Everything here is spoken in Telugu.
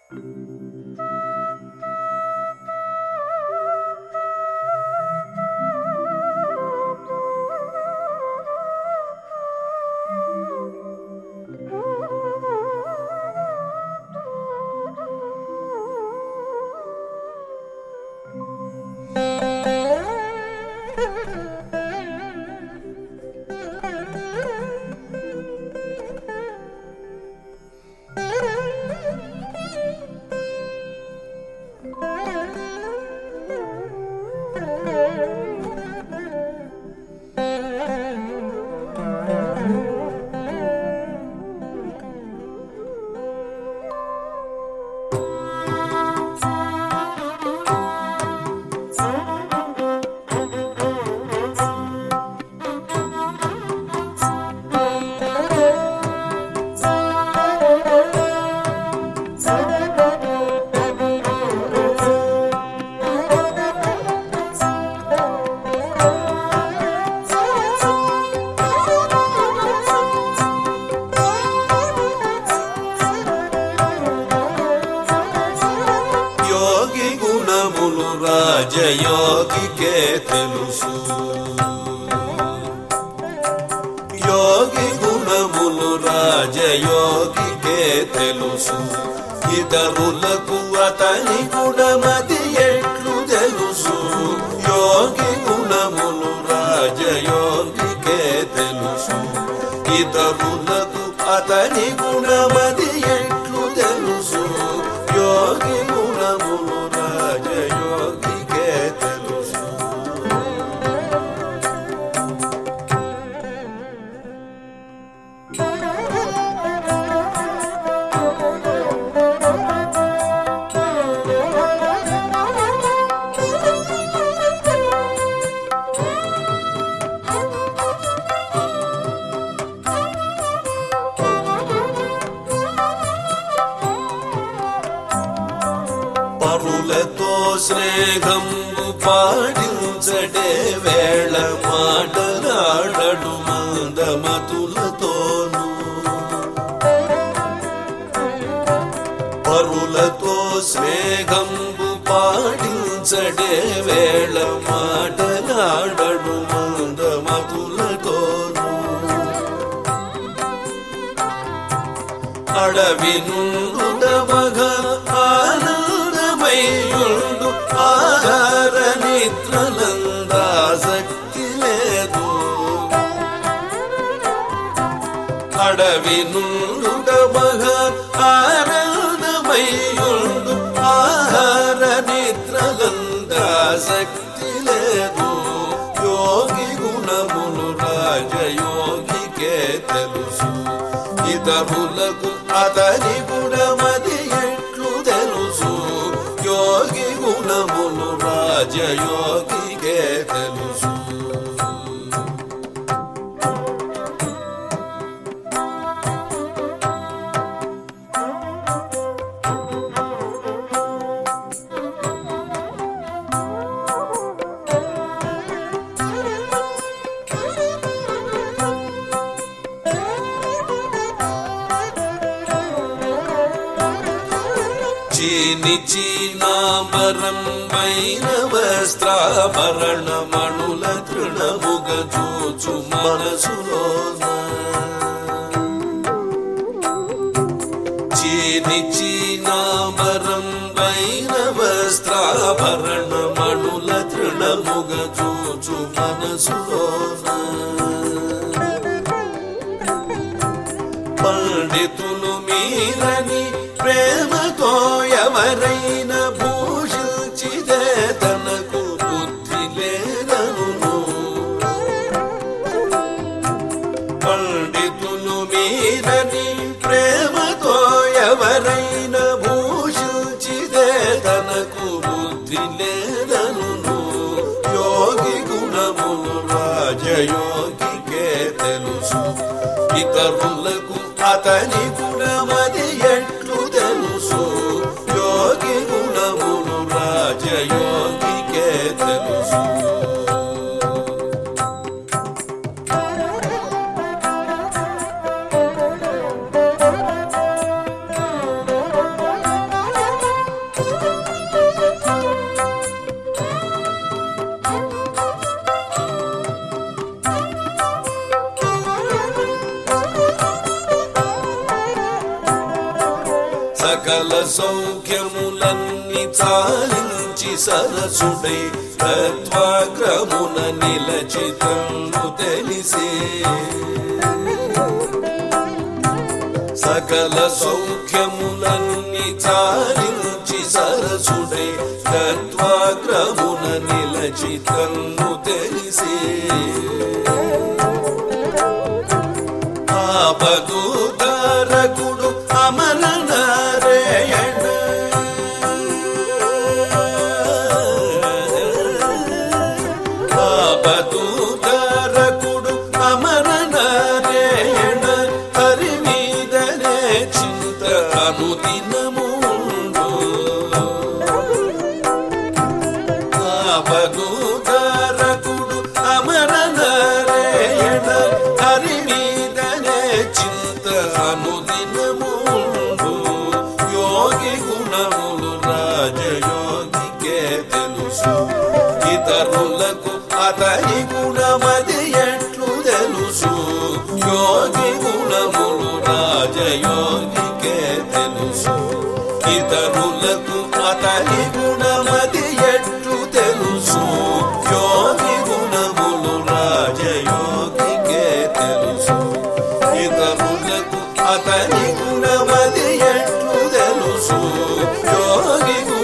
యోగి గుణములు రాజయోగికే తెలుసు యోగి గుణములు రాజయోగికే తెలుసు ఇతరులకు అతని గుణమది ఎట్లు తెలుసు యోగి గుణములు రాజయోగికే తెలుసు ఇతరులకు అతని గుణమది ఎట్లు తెలుసు యోగి గుణములు రాజయోగికే తెలుసు పరులతో స్నేహము పాడించడే వేళ మాటలాడడు మందమతులతోను పరులతో స్నేహము పాడించడే వేళ మాటలాడడు మందమతులతోను అడవి నుండుటమగ ఆనందమయుండు ఆహార నిద్రలందాసక్తి లేదు అడవి నుండుటమగ ఆనందమయుండు ఆహార నిద్రలందాసక్తి లేదు యోగి గుణములు రాజయోగికే తెలుసు ఇతరులకు అతని గుణమది ఎట్లు తెలుసు యోగి గుణములు రాజయోగికే తెలుసు చీని చీనాంబరం వైన వస్త్రాభరణ మణుల తృణముగ చూచు మనసులోన చీని చీనాంబరం వైన వస్త్రాభరణ మణుల తృణముగ చూచు మనసులోన పండితులు మీరని ప్రేమతో ఎవరైన భూషించిదే తనకు బుద్ధి లేదను పండితులు మీరని ప్రేమతో ఎవరైన భూషించిదే తనకు బుద్ధి లేదను యోగి గుణములు రాజయోగికే తెలుసు ఇతరులకు అతని గుణమది ఎట్లు తెలుసు యోగి గుణములు రాజయోగికే తెలుసు సకల సౌఖ్యములన్నీ చాలించి సరసుడై తత్వాగ్రమున నిలచితము తెలిసే సకల సౌఖ్యములన్నీ చాలించి సరసుడై తత్వాగ్రమున నిలచితము తెలిసే ఆపదూతారకుడు అమర నారాయణ ఆపదూతారకుడు అమర నారాయణ హరి మీదనే చింత అనుదినముండు ఆపదూతారకుడు అమర నారాయణ హరి మీదనే చింత అనుదినముండు యోగి గుణములు రాజయోగికే తెలుసు ఇతరులకు అతని గుణమది ఎట్లు తెలుసు యోగి గుణములు రాజయోగికే తెలుసు ఇతరులకు అతని గుణమది ఎట్లు తెలుసు యోగి గుణములు రాజయోగికే తెలుసు ఇతరులకు అతని గుణమది ఎట్లు తెలుసు యోగి